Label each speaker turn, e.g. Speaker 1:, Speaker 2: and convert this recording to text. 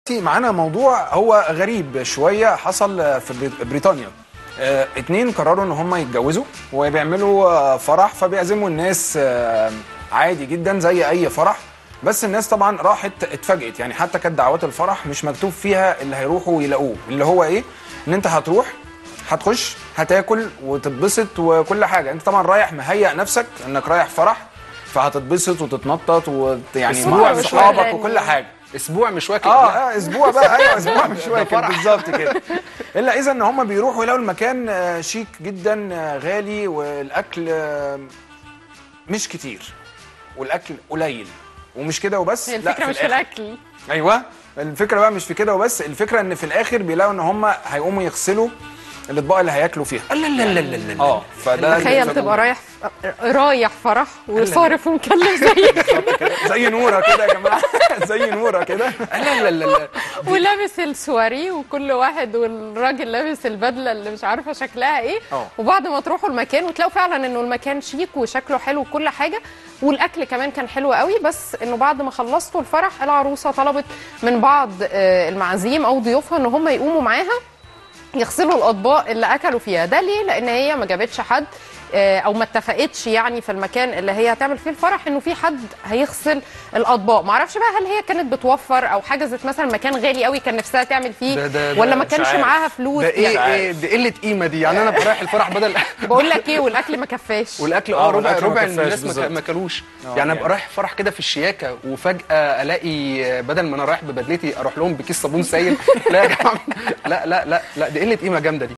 Speaker 1: معانا موضوع هو غريب شويه حصل في بريط- بريطانيا آه، اتنين قرروا ان هم يتجوزوا وبيعملوا آه، فرح فبيعزموا الناس آه، عادي جدا زي اي فرح بس الناس طبعا راحت اتفاجئت يعني حتى كانت دعوات الفرح مش مكتوب فيها اللي هيروحوا يلاقوه اللي هو ايه ان انت هتروح هتخش هتاكل وتتبسط وكل حاجه انت طبعا رايح مهيئ نفسك انك رايح فرح فهتتبسط وتتنطط ويعني
Speaker 2: أسبوع
Speaker 1: مع
Speaker 2: مش
Speaker 1: صحابك
Speaker 2: واخد
Speaker 1: وكل حاجه
Speaker 3: اسبوع مش واكل
Speaker 1: اه
Speaker 3: أكلها.
Speaker 1: اه اسبوع بقى ايوه اسبوع مش واكل
Speaker 3: فرح.
Speaker 1: بالظبط كده الا اذا ان هم بيروحوا يلاقوا المكان آه، شيك جدا آه، غالي والاكل آه، مش كتير والاكل قليل ومش كده وبس
Speaker 2: هي
Speaker 1: لا
Speaker 2: الفكره مش في
Speaker 1: الآخر.
Speaker 2: الاكل
Speaker 1: ايوه الفكره بقى مش في كده وبس الفكره ان في الاخر بيلاقوا ان هم هيقوموا يغسلوا الاطباق اللي هياكلوا فيها
Speaker 3: لا لا لا لا لا
Speaker 1: اه فده
Speaker 2: تخيل تبقى رايح رايح فرح وصارف ومكلف زيك
Speaker 1: زي نوره كده يا جماعه زي نوره كده
Speaker 3: لا لا لا لا
Speaker 2: ولابس السواري وكل واحد والراجل لابس البدله اللي مش عارفه شكلها ايه
Speaker 1: اه.
Speaker 2: وبعد ما تروحوا المكان وتلاقوا فعلا انه المكان شيك وشكله حلو وكل حاجه والاكل كمان كان حلو قوي بس انه بعد ما خلصتوا الفرح العروسه طلبت من بعض آه، المعازيم او ضيوفها ان هم يقوموا معاها يغسلوا الاطباق اللي اكلوا فيها ده ليه لان هي ما جابتش حد آه، او ما اتفقتش يعني في المكان اللي هي هتعمل فيه الفرح انه في حد هيغسل الاطباق ما اعرفش بقى هل هي كانت بتوفر او حجزت مثلا مكان غالي قوي كان نفسها تعمل فيه
Speaker 3: ده- ده- ده
Speaker 2: ولا ما
Speaker 1: مش
Speaker 2: كانش
Speaker 1: عارف.
Speaker 2: معاها فلوس
Speaker 3: ده ايه
Speaker 2: يعني
Speaker 3: ايه دي قله قيمه دي يعني انا ابقى رايح الفرح بدل
Speaker 2: بقول لك ايه والاكل ما كفاش
Speaker 3: والاكل
Speaker 1: آه،
Speaker 3: اه ربع
Speaker 1: والأكل ما
Speaker 3: ربع
Speaker 1: كفاش
Speaker 3: الناس ما
Speaker 1: بالظبط.
Speaker 3: ك- ما كلوش
Speaker 1: آه،
Speaker 3: يعني
Speaker 1: يعني.
Speaker 3: ابقى رايح فرح كده في الشياكه وفجاه الاقي بدل ما انا رايح ببدلتي اروح لهم بكيس صابون سايل لا يا جماعه لا لا لا لا دي قله قيمه جامده دي